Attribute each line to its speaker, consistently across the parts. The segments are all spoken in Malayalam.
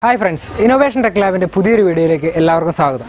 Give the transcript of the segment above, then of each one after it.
Speaker 1: ഹായ് ഫ്രണ്ട്സ് ഇന്നോവേഷൻ ടെക് ലാബിൻ്റെ പുതിയൊരു വീഡിയോയിലേക്ക് എല്ലാവർക്കും സ്വാഗതം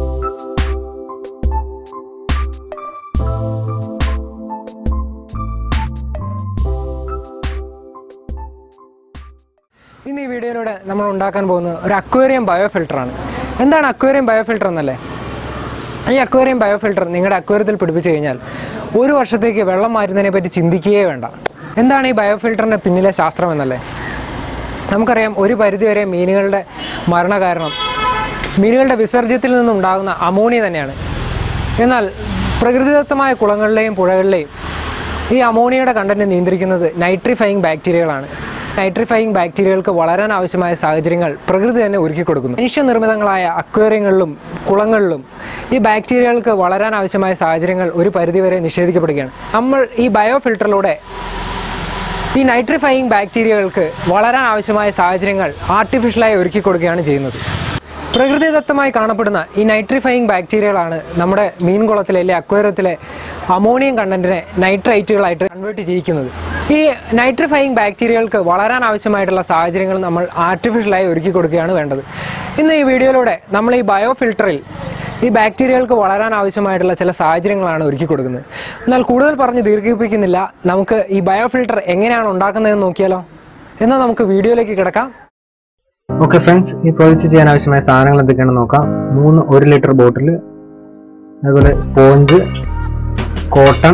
Speaker 1: ഇന്ന് ഈ വീഡിയോയിലൂടെ നമ്മൾ ഉണ്ടാക്കാൻ പോകുന്നത് ഒരു അക്വേറിയം ബയോ ഫിൽറ്ററാണ് എന്താണ് അക്വേറിയം ബയോ ഫിൽറ്റർ എന്നല്ലേ ഈ അക്വേറിയം ബയോ ഫിൽറ്റർ നിങ്ങളുടെ അക്വേറിയത്തിൽ പിടിപ്പിച്ചു കഴിഞ്ഞാൽ ഒരു വർഷത്തേക്ക് വെള്ളം മാറ്റുന്നതിനെ പറ്റി ചിന്തിക്കുകയേ വേണ്ട എന്താണ് ഈ ബയോ ഫിൽറ്ററിൻ്റെ പിന്നിലെ ശാസ്ത്രം എന്നല്ലേ നമുക്കറിയാം ഒരു പരിധിവരെ മീനുകളുടെ മരണ കാരണം മീനുകളുടെ വിസർജ്യത്തിൽ നിന്നുണ്ടാകുന്ന അമോണിയ തന്നെയാണ് എന്നാൽ പ്രകൃതിദത്തമായ കുളങ്ങളിലെയും പുഴകളിലെയും ഈ അമോണിയയുടെ കണ്ടന്റ് നിയന്ത്രിക്കുന്നത് നൈട്രിഫൈയിങ് ബാക്ടീരിയകളാണ് നൈട്രിഫൈയിങ് ബാക്ടീരിയകൾക്ക് വളരാൻ ആവശ്യമായ സാഹചര്യങ്ങൾ പ്രകൃതി തന്നെ ഒരുക്കി കൊടുക്കുന്നു മനുഷ്യനിർമ്മിതങ്ങളായ അക്വേറിയങ്ങളിലും കുളങ്ങളിലും ഈ ബാക്ടീരിയകൾക്ക് വളരാൻ ആവശ്യമായ സാഹചര്യങ്ങൾ ഒരു പരിധിവരെ നിഷേധിക്കപ്പെടുകയാണ് നമ്മൾ ഈ ബയോ ഫിൽറ്ററിലൂടെ ഈ നൈട്രിഫൈയിങ് ബാക്ടീരിയകൾക്ക് വളരാൻ ആവശ്യമായ സാഹചര്യങ്ങൾ ആർട്ടിഫിഷ്യലായി ഒരുക്കി കൊടുക്കുകയാണ് ചെയ്യുന്നത് പ്രകൃതിദത്തമായി കാണപ്പെടുന്ന ഈ നൈട്രിഫൈയിങ് ബാക്ടീരിയകളാണ് നമ്മുടെ മീൻകുളത്തിലെ അല്ലെങ്കിൽ അക്വേറിയത്തിലെ അമോണിയം കണ്ടന്റിനെ നൈട്രൈറ്റുകളായിട്ട് കൺവേർട്ട് ചെയ്യിക്കുന്നത് ഈ നൈട്രിഫൈയിങ് ബാക്ടീരിയകൾക്ക് വളരാൻ ആവശ്യമായിട്ടുള്ള സാഹചര്യങ്ങൾ നമ്മൾ ആർട്ടിഫിഷ്യലായി ഒരുക്കി കൊടുക്കുകയാണ് വേണ്ടത് ഇന്ന് ഈ വീഡിയോയിലൂടെ നമ്മൾ ഈ ബയോ ഫിൽറ്ററിൽ ഈ ബാക്ടീരിയകൾക്ക് വളരാൻ ആവശ്യമായിട്ടുള്ള ചില സാഹചര്യങ്ങളാണ് ഒരുക്കി കൊടുക്കുന്നത് എന്നാൽ കൂടുതൽ പറഞ്ഞ് ദീർഘിപ്പിക്കുന്നില്ല നമുക്ക് ഈ ബയോ ഫിൽട്ടർ എങ്ങനെയാണ് ഉണ്ടാക്കുന്നതെന്ന് നോക്കിയാലോ എന്നാൽ നമുക്ക് വീഡിയോയിലേക്ക് കിടക്കാം ഓക്കെ ഫ്രണ്ട്സ് ഈ പ്രോജക്റ്റ് ചെയ്യാൻ ആവശ്യമായ സാധനങ്ങൾ എന്തൊക്കെയാണെന്ന് നോക്കാം മൂന്ന് ഒരു ലിറ്റർ ബോട്ടിൽ അതുപോലെ സ്പോഞ്ച് കോട്ടൺ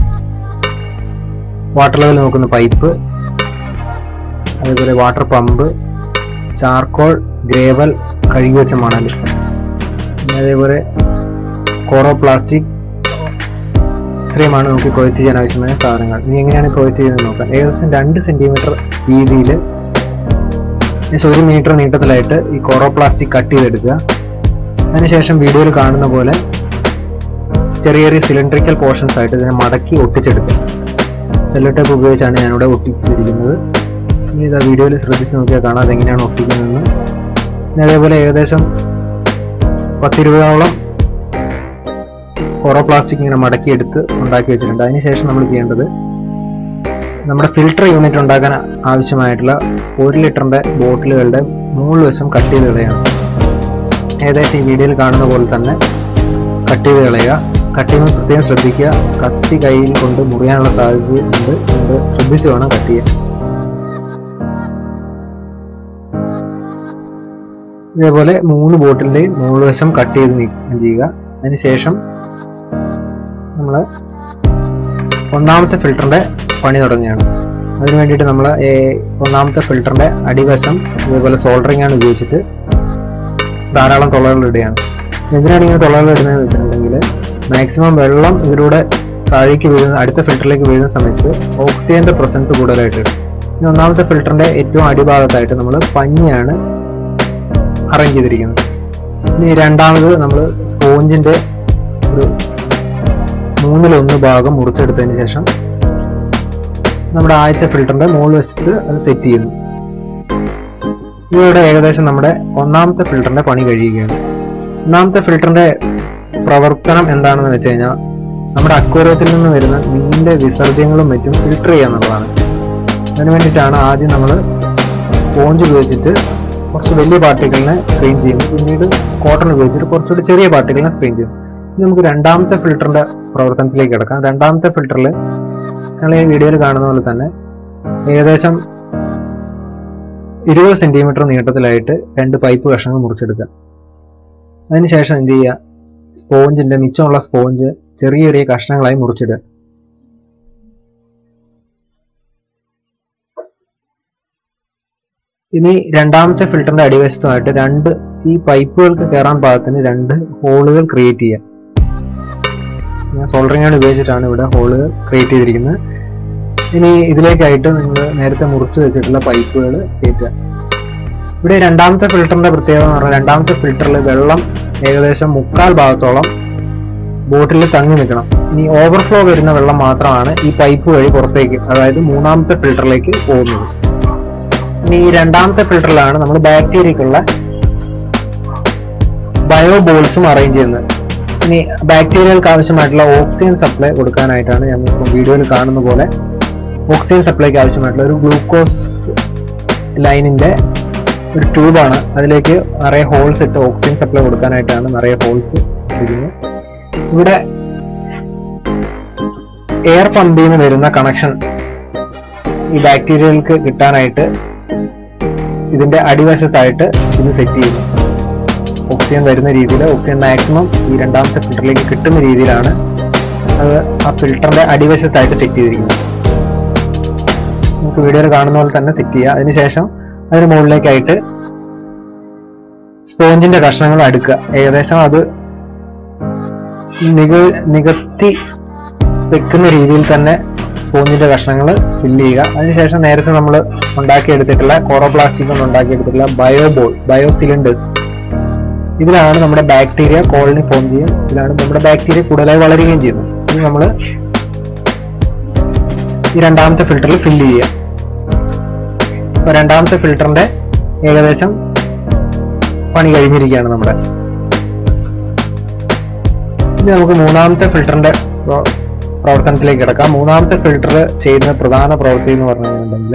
Speaker 1: വാട്ടർ ലെവൽ നോക്കുന്ന പൈപ്പ് അതുപോലെ വാട്ടർ പമ്പ് ചാർക്കോൾ ഗ്രേവൽ കഴുകി വെച്ച മണൽ പിന്നെ അതേപോലെ കോറോ പ്ലാസ്റ്റിക് ഇത്രയുമാണ് നമുക്ക് കൊയറ്റ് ചെയ്യാൻ ആവശ്യമായ സാധനങ്ങൾ ഇനി എങ്ങനെയാണ് കൊയറ്റ് ചെയ്യുന്നത് നോക്കാം ഏകദേശം രണ്ട് സെന്റിമീറ്റർ വീതിയിൽ ഏകദേശം ഒരു മീറ്റർ നീട്ടത്തിലായിട്ട് ഈ കോറോ പ്ലാസ്റ്റിക് കട്ട് ചെയ്തെടുക്കുക അതിനുശേഷം വീഡിയോയിൽ കാണുന്ന പോലെ ചെറിയ ചെറിയ സിലിണ്ടറിക്കൽ പോർഷൻസ് ആയിട്ട് ഇതിനെ മടക്കി ഒട്ടിച്ചെടുക്കുക സെല്ലോ ടേപ്പ് ഉപയോഗിച്ചാണ് ഞാനിവിടെ ഒട്ടിച്ചിരിക്കുന്നത് ഇനി ഇതാ വീഡിയോയിൽ ശ്രദ്ധിച്ച് നോക്കിയാൽ കാണാം അതെങ്ങനെയാണ് ഒട്ടിക്കുന്നതെന്ന് പിന്നെ അതേപോലെ ഏകദേശം പത്തിരുപതോളം കോറോ പ്ലാസ്റ്റിക് ഇങ്ങനെ മടക്കിയെടുത്ത് ഉണ്ടാക്കി വെച്ചിട്ടുണ്ട് അതിനുശേഷം നമ്മൾ ചെയ്യേണ്ടത് നമ്മുടെ ഫിൽട്ടർ യൂണിറ്റ് ഉണ്ടാക്കാൻ ആവശ്യമായിട്ടുള്ള ഒരു ലിറ്ററിന്റെ ബോട്ടിലുകളുടെ മൂന്ന് വശം കട്ട് ചെയ്ത് കളയണം ഏകദേശം ഈ വീഡിയോയിൽ കാണുന്ന പോലെ തന്നെ കട്ട് ചെയ്ത് കളയുക കട്ട് ചെയ്യുമ്പോൾ പ്രത്യേകം ശ്രദ്ധിക്കുക കത്തി കയ്യിൽ കൊണ്ട് മുറിയാനുള്ള സാധ്യതയുണ്ട് അതുകൊണ്ട് ശ്രദ്ധിച്ച് വേണം കട്ട് ചെയ്യാൻ ഇതേപോലെ മൂന്ന് ബോട്ടിലിന്റെയും മൂന്ന് വശം കട്ട് ചെയ്ത് നീക്കം ചെയ്യുക അതിനുശേഷം നമ്മൾ ഒന്നാമത്തെ ഫിൽറ്ററിന്റെ പണി തുടങ്ങുകയാണ് അതിന് വേണ്ടിയിട്ട് നമ്മൾ ഒന്നാമത്തെ ഫിൽറ്ററിന്റെ അടിവശം ഇതേപോലെ സോൾഡറിംഗ് ആണ് ഉപയോഗിച്ചിട്ട് ധാരാളം തുളകൾ ഇടുകയാണ് എന്തിനാണ് ഇങ്ങനെ തുളകൾ ഇടുന്നതെന്ന് വെച്ചിട്ടുണ്ടെങ്കിൽ മാക്സിമം വെള്ളം ഇതിലൂടെ താഴേക്ക് വീഴുന്ന അടുത്ത ഫിൽറ്ററിലേക്ക് വീഴുന്ന സമയത്ത് ഓക്സിജന്റെ പ്രസൻസ് കൂടുതലായിട്ട് ഇടും ഇനി ഒന്നാമത്തെ ഫിൽറ്ററിന്റെ ഏറ്റവും അടിഭാഗത്തായിട്ട് നമ്മൾ പഞ്ഞിയാണ് അറേഞ്ച് ചെയ്തിരിക്കുന്നത് ഇനി രണ്ടാമത് നമ്മൾ സ്പോഞ്ചിന്റെ ഒരു മൂന്നിലൊന്ന് ഭാഗം മുറിച്ചെടുത്തതിന് ശേഷം നമ്മുടെ ആദ്യത്തെ ഫിൽറ്ററിന്റെ മുകൾ വശത്ത് അത് സെറ്റ് ചെയ്യുന്നു ഇതോടെ ഏകദേശം നമ്മുടെ ഒന്നാമത്തെ ഫിൽറ്ററിന്റെ പണി കഴിയുകയാണ് ഒന്നാമത്തെ ഫിൽറ്ററിന്റെ പ്രവർത്തനം എന്താണെന്ന് വെച്ച് കഴിഞ്ഞാൽ നമ്മുടെ അക്വേറിയത്തിൽ നിന്ന് വരുന്ന മീനിന്റെ വിസർജ്യങ്ങളും മറ്റും ഫിൽട്ടർ ചെയ്യുക എന്നുള്ളതാണ് അതിന് വേണ്ടിയിട്ടാണ് ആദ്യം നമ്മൾ സ്പോഞ്ച് ഉപയോഗിച്ചിട്ട് കുറച്ച് വലിയ പാർട്ടിക്കിളിനെ സ്ക്രീൻ ചെയ്യുന്നു പിന്നീട് കോട്ടൺ ഉപയോഗിച്ചിട്ട് കുറച്ചുകൂടി ചെറിയ പാർട്ടിക്കിളിനെ സ്ക്രീൻ ചെയ്യും ഇനി നമുക്ക് രണ്ടാമത്തെ ഫിൽറ്ററിന്റെ പ്രവർത്തനത്തിലേക്ക് കിടക്കാം രണ്ടാമത്തെ ഫിൽറ്ററിൽ നിങ്ങൾ ഈ വീഡിയോയിൽ കാണുന്ന പോലെ തന്നെ ഏകദേശം ഇരുപത് സെന്റിമീറ്റർ നീട്ടത്തിലായിട്ട് രണ്ട് പൈപ്പ് കഷ്ണങ്ങൾ മുറിച്ചെടുക്കുക അതിനുശേഷം എന്ത് ചെയ്യുക സ്പോഞ്ചിന്റെ മിച്ചമുള്ള സ്പോഞ്ച് ചെറിയ ചെറിയ കഷ്ണങ്ങളായി മുറിച്ചിടുക ഇനി രണ്ടാമത്തെ ഫിൽറ്ററിന്റെ അടിവശത്തുമായിട്ട് രണ്ട് ഈ പൈപ്പുകൾക്ക് കയറാൻ പാകത്തിന് രണ്ട് ഹോളുകൾ ക്രിയേറ്റ് ചെയ്യുക ഞാൻ സോൾഡറിംഗ് ആണ് ഉപയോഗിച്ചിട്ടാണ് ഇവിടെ ഹോളുകൾ ക്രിയേറ്റ് ചെയ്തിരിക്കുന്നത് ഇനി ഇതിലേക്കായിട്ട് നിങ്ങൾ നേരത്തെ മുറിച്ച് വെച്ചിട്ടുള്ള പൈപ്പുകൾ കയറ്റുക ഇവിടെ രണ്ടാമത്തെ ഫിൽറ്ററിന്റെ പ്രത്യേകത എന്ന് പറഞ്ഞാൽ രണ്ടാമത്തെ ഫിൽറ്ററിൽ വെള്ളം ഏകദേശം മുക്കാൽ ഭാഗത്തോളം ബോട്ടിൽ തങ്ങി നിൽക്കണം ഇനി ഓവർഫ്ലോ വരുന്ന വെള്ളം മാത്രമാണ് ഈ പൈപ്പ് വഴി പുറത്തേക്ക് അതായത് മൂന്നാമത്തെ ഫിൽറ്ററിലേക്ക് പോകുന്നത് ഇനി ഈ രണ്ടാമത്തെ ഫിൽറ്ററിലാണ് നമ്മൾ ബാക്ടീരിയക്കുള്ള ബയോ ബോൾസും അറേഞ്ച് ചെയ്യുന്നത് ഇനി ബാക്ടീരിയകൾക്ക് ആവശ്യമായിട്ടുള്ള ഓക്സിജൻ സപ്ലൈ കൊടുക്കാനായിട്ടാണ് ഞാൻ ഇപ്പോൾ വീഡിയോയിൽ കാണുന്ന പോലെ ഓക്സിജൻ സപ്ലൈക്ക് ആവശ്യമായിട്ടുള്ള ഒരു ഗ്ലൂക്കോസ് ലൈനിന്റെ
Speaker 2: ഒരു ട്യൂബാണ് അതിലേക്ക് നിറയെ ഹോൾസ് ഇട്ട് ഓക്സിജൻ സപ്ലൈ കൊടുക്കാനായിട്ടാണ് നിറയെ ഹോൾസ് ഇരിക്കുന്നത് ഇവിടെ എയർ പമ്പിൽ നിന്ന് വരുന്ന കണക്ഷൻ ഈ ബാക്ടീരിയകൾക്ക് കിട്ടാനായിട്ട് ഇതിന്റെ അടിവശത്തായിട്ട് ഇത് സെറ്റ് ചെയ്യുന്നു ഓക്സിജൻ വരുന്ന രീതിയിൽ ഓക്സിജൻ മാക്സിമം ഈ രണ്ടാമത്തെ ഫിൽറ്ററിലേക്ക് കിട്ടുന്ന രീതിയിലാണ് അത് ആ ഫിൽറ്ററിന്റെ അടിവശത്തായിട്ട് സെറ്റ് ചെയ്തിരിക്കുന്നത് നമുക്ക് വീഡിയോയിൽ കാണുന്ന പോലെ തന്നെ സെറ്റ് ചെയ്യുക അതിനുശേഷം അതിന് മുകളിലേക്കായിട്ട് സ്പോഞ്ചിന്റെ കഷ്ണങ്ങൾ അടുക്കുക ഏകദേശം അത് നിക നികത്തി വെക്കുന്ന രീതിയിൽ തന്നെ സ്പോഞ്ചിന്റെ കഷ്ണങ്ങൾ ഫില്ല് ചെയ്യുക അതിനുശേഷം നേരത്തെ നമ്മൾ ഉണ്ടാക്കിയെടുത്തിട്ടുള്ള കോറോപ്ലാസ്റ്റിക് കൊണ്ട് ഉണ്ടാക്കിയെടുത്തിട്ടുള്ള ബയോ ബോൾ ബയോ സിലിണ്ടേഴ്സ് ഇതിലാണ് നമ്മുടെ ബാക്ടീരിയ കോളനി ഫോം ചെയ്യും ഇതിലാണ് നമ്മുടെ ബാക്ടീരിയ കൂടുതലായി വളരുകയും ചെയ്യുന്നത് ഇത് നമ്മൾ ഈ രണ്ടാമത്തെ ഫിൽറ്ററിൽ ഫില്ല് ചെയ്യുക അപ്പൊ രണ്ടാമത്തെ ഫിൽറ്ററിന്റെ ഏകദേശം പണി കഴിഞ്ഞിരിക്കുകയാണ് നമ്മുടെ ഇനി നമുക്ക് മൂന്നാമത്തെ ഫിൽറ്ററിന്റെ പ്രോ- പ്രവർത്തനത്തിലേക്ക് കിടക്കാം മൂന്നാമത്തെ ഫിൽറ്റർ ചെയ്യുന്ന പ്രധാന പ്രവൃത്തി എന്ന് പറഞ്ഞിട്ടുണ്ടെങ്കിൽ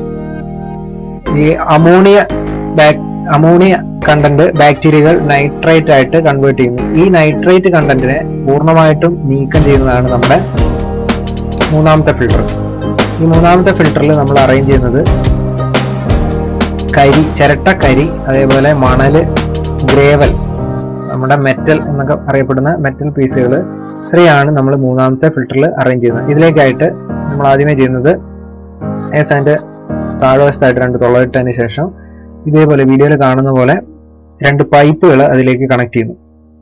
Speaker 2: ഈ അമോണിയ ബാക് അമോണിയ കണ്ടന്റ് ബാക്ടീരിയകൾ നൈട്രേറ്റ് ആയിട്ട് കൺവേർട്ട് ചെയ്യുന്നു ഈ നൈട്രേറ്റ് കണ്ടന്റിനെ പൂർണ്ണമായിട്ടും നീക്കം ചെയ്യുന്നതാണ് നമ്മുടെ മൂന്നാമത്തെ ഫിൽട്ടർ ഈ മൂന്നാമത്തെ ഫിൽട്ടറിൽ നമ്മൾ അറേഞ്ച് ചെയ്യുന്നത് കരി ചിരട്ട കരി അതേപോലെ മണല് ഗ്രേവൽ നമ്മുടെ മെറ്റൽ എന്നൊക്കെ അറിയപ്പെടുന്ന മെറ്റൽ പീസുകൾ ഇത്രയാണ് നമ്മൾ മൂന്നാമത്തെ ഫിൽട്ടറിൽ അറേഞ്ച് ചെയ്യുന്നത് ഇതിലേക്കായിട്ട് നമ്മൾ ആദ്യമേ ചെയ്യുന്നത് ഏസ് അതിന്റെ താഴ്വശത്തായിട്ട് രണ്ട് തുളയിട്ടതിന് ശേഷം ഇതേപോലെ വീഡിയോയിൽ കാണുന്ന പോലെ രണ്ട് പൈപ്പുകൾ അതിലേക്ക് കണക്ട് ചെയ്യുന്നു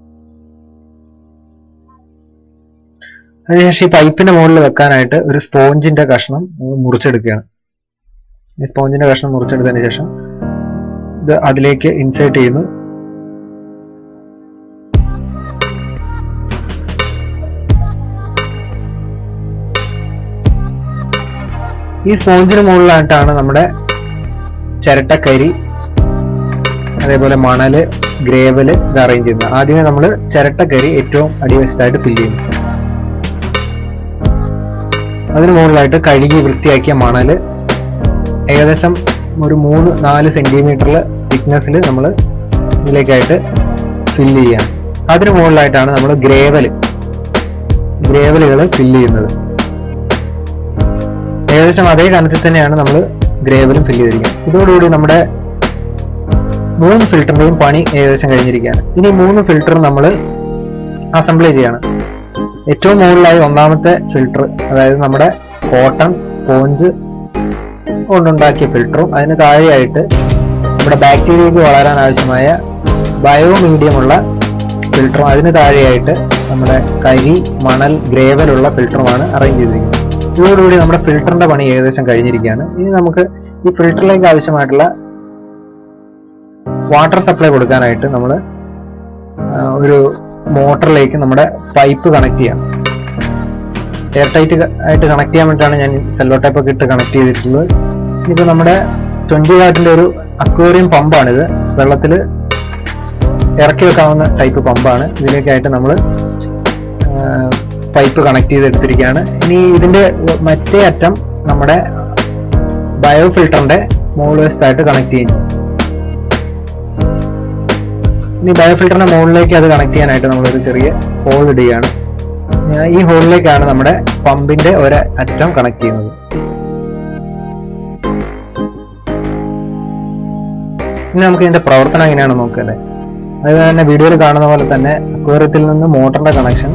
Speaker 2: അതിനുശേഷം ഈ പൈപ്പിന്റെ മുകളിൽ വെക്കാനായിട്ട് ഒരു സ്പോഞ്ചിന്റെ കഷ്ണം നമ്മൾ മുറിച്ചെടുക്കുകയാണ് ഈ സ്പോഞ്ചിന്റെ കഷ്ണം മുറിച്ചെടുത്തതിന് ശേഷം ഇത് അതിലേക്ക് ഇൻസേർട്ട് ചെയ്യുന്നു ഈ സ്പോഞ്ചിന് മുകളിലായിട്ടാണ് നമ്മുടെ ചിരട്ടക്കരി അതേപോലെ മണല് ഗ്രേവല് ഇത് അറേഞ്ച് ചെയ്യുന്നത് ആദ്യമേ നമ്മൾ ചിരട്ടക്കരി ഏറ്റവും അടിവശത്തായിട്ട് ഫില്ല് ചെയ്യുന്നു അതിന് മുകളിലായിട്ട് കഴുകി വൃത്തിയാക്കിയ മണല് ഏകദേശം ഒരു മൂന്ന് നാല് സെന്റിമീറ്ററിൽ തിക്നെസ്സിൽ നമ്മൾ ഇതിലേക്കായിട്ട് ഫില്ല് ചെയ്യാണ് അതിന് മുകളിലായിട്ടാണ് നമ്മൾ ഗ്രേവല് ഗ്രേവലുകൾ ഫില്ല് ചെയ്യുന്നത് ഏകദേശം അതേ കനത്തിൽ തന്നെയാണ് നമ്മൾ ഗ്രേവലും ഫില്ല് ചെയ്തിരിക്കുന്നത് ഇതോടുകൂടി നമ്മുടെ മൂന്ന് ഫിൽറ്ററിന്റെയും പണി ഏകദേശം കഴിഞ്ഞിരിക്കുകയാണ് ഇനി മൂന്ന് ഫിൽറ്റർ നമ്മൾ അസംബ്ലി ചെയ്യണം ഏറ്റവും മുകളിലായി ഒന്നാമത്തെ ഫിൽറ്റർ അതായത് നമ്മുടെ കോട്ടൺ സ്പോഞ്ച് കൊണ്ടുണ്ടാക്കിയ ഫിൽറ്ററും അതിന് താഴെയായിട്ട് നമ്മുടെ ബാക്ടീരിയക്ക് വളരാൻ ആവശ്യമായ ബയോ മീഡിയമുള്ള ഫിൽറ്ററും അതിന് താഴെയായിട്ട് നമ്മുടെ കരി മണൽ ഗ്രേവലുള്ള ഫിൽറ്ററുമാണ് അറേഞ്ച് ചെയ്തിരിക്കുന്നത് ഇതോടുകൂടി നമ്മുടെ ഫിൽറ്ററിന്റെ പണി ഏകദേശം കഴിഞ്ഞിരിക്കുകയാണ് ഇനി നമുക്ക് ഈ ഫിൽറ്ററിലേക്ക് ആവശ്യമായിട്ടുള്ള വാട്ടർ സപ്ലൈ കൊടുക്കാനായിട്ട് നമ്മൾ ഒരു മോട്ടറിലേക്ക് നമ്മുടെ പൈപ്പ് കണക്ട് ചെയ്യാം എയർ ടൈറ്റ് ആയിട്ട് കണക്ട് ചെയ്യാൻ വേണ്ടിയിട്ടാണ് ഞാൻ സെല്ലോ ടൈപ്പ് ഒക്കെ ഇട്ട് കണക്ട് ചെയ്തിട്ടുള്ളത് ഇത് നമ്മുടെ ട്വന്റി വാട്ടിന്റെ ഒരു അക്വേറിയം പമ്പാണിത് വെള്ളത്തിൽ ഇറക്കി വെക്കാവുന്ന ടൈപ്പ് പമ്പാണ് ഇതിലേക്കായിട്ട് നമ്മൾ പൈപ്പ് കണക്ട് ചെയ്തെടുത്തിരിക്കുകയാണ് ഇനി ഇതിന്റെ മറ്റേ അറ്റം നമ്മുടെ ബയോ ഫിൽറ്ററിന്റെ മുകൾ വശത്തായിട്ട് കണക്ട് ചെയ്യുന്നു ഇനി ബയോ ഫിൽറ്ററിന്റെ മുകളിലേക്ക് അത് കണക്ട് ചെയ്യാനായിട്ട് നമ്മളൊരു ചെറിയ ഹോൾ ഇടുകയാണ് ഞാൻ ഈ ഹോളിലേക്കാണ് നമ്മുടെ പമ്പിന്റെ ഒരു അറ്റം കണക്ട് ചെയ്യുന്നത് ഇനി നമുക്ക് ഇതിന്റെ പ്രവർത്തനം എങ്ങനെയാണെന്ന് നോക്കല്ലേ അത് തന്നെ വീഡിയോയിൽ കാണുന്ന പോലെ തന്നെ അക്വേറിയത്തിൽ നിന്ന് മോട്ടറിന്റെ കണക്ഷൻ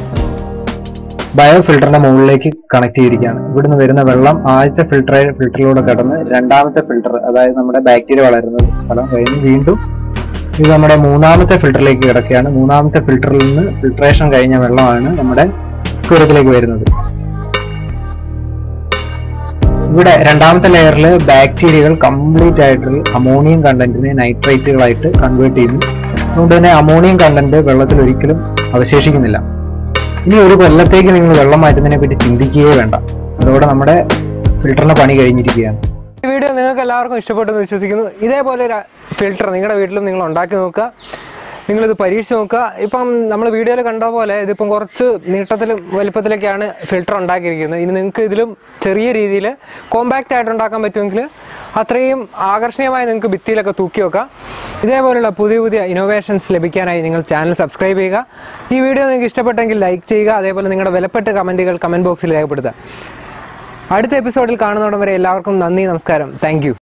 Speaker 2: ബയോ ഫിൽറ്ററിന്റെ മുകളിലേക്ക് കണക്ട് ചെയ്തിരിക്കുകയാണ് ഇവിടുന്ന് വരുന്ന വെള്ളം ആദ്യത്തെ ഫിൽറ്റർ ഫിൽറ്ററിലൂടെ കടന്ന് രണ്ടാമത്തെ ഫിൽറ്റർ അതായത് നമ്മുടെ ബാക്ടീരിയ വളരുന്ന സ്ഥലം കഴിഞ്ഞ് വീണ്ടും ഇത് നമ്മുടെ മൂന്നാമത്തെ ഫിൽറ്ററിലേക്ക് കിടക്കുകയാണ് മൂന്നാമത്തെ ഫിൽറ്ററിൽ നിന്ന് ഫിൽട്രേഷൻ കഴിഞ്ഞ വെള്ളമാണ് നമ്മുടെ അക്വേറിയത്തിലേക്ക് വരുന്നത് ഇവിടെ രണ്ടാമത്തെ ലെയറിൽ ബാക്ടീരിയകൾ കംപ്ലീറ്റ് ആയിട്ട് അമോണിയം കണ്ടന്റിനെ നൈട്രേറ്റുകളായിട്ട് കൺവേർട്ട് ചെയ്യുന്നു അതുകൊണ്ട് തന്നെ അമോണിയം കണ്ടന്റ് വെള്ളത്തിൽ ഒരിക്കലും അവശേഷിക്കുന്നില്ല ഇനി ഒരു കൊല്ലത്തേക്ക് നിങ്ങൾ വെള്ളം മാറ്റുന്നതിനെ പറ്റി ചിന്തിക്കുകയേ വേണ്ട അതോടെ നമ്മുടെ ഫിൽറ്ററിന്റെ പണി കഴിഞ്ഞിരിക്കുകയാണ്
Speaker 1: ഈ വീഡിയോ നിങ്ങൾക്ക് എല്ലാവർക്കും ഇഷ്ടപ്പെട്ടെന്ന് വിശ്വസിക്കുന്നു ഇതേപോലെ ഒരു ഫിൽറ്റർ നിങ്ങളുടെ വീട്ടിലും നിങ്ങൾ ഉണ്ടാക്കി നോക്കുക നിങ്ങളിത് പരീക്ഷിച്ച് നോക്കുക ഇപ്പം നമ്മൾ വീഡിയോയിൽ കണ്ട പോലെ ഇതിപ്പം കുറച്ച് നീട്ടത്തിലും വലിപ്പത്തിലൊക്കെയാണ് ഫിൽറ്റർ ഉണ്ടാക്കിയിരിക്കുന്നത് ഇനി നിങ്ങൾക്ക് ഇതിലും ചെറിയ രീതിയിൽ കോമ്പാക്റ്റ് ആയിട്ട് ഉണ്ടാക്കാൻ പറ്റുമെങ്കിൽ അത്രയും ആകർഷണീയമായി നിങ്ങൾക്ക് ഭിത്തിയിലൊക്കെ തൂക്കി വെക്കാം ഇതേപോലുള്ള പുതിയ പുതിയ ഇന്നോവേഷൻസ് ലഭിക്കാനായി നിങ്ങൾ ചാനൽ സബ്സ്ക്രൈബ് ചെയ്യുക ഈ വീഡിയോ നിങ്ങൾക്ക് ഇഷ്ടപ്പെട്ടെങ്കിൽ ലൈക്ക് ചെയ്യുക അതേപോലെ നിങ്ങളുടെ വിലപ്പെട്ട കമൻറ്റുകൾ കമൻറ്റ് ബോക്സിൽ രേഖപ്പെടുത്തുക അടുത്ത എപ്പിസോഡിൽ കാണുന്നതോടെ വരെ എല്ലാവർക്കും നന്ദി നമസ്കാരം താങ്ക്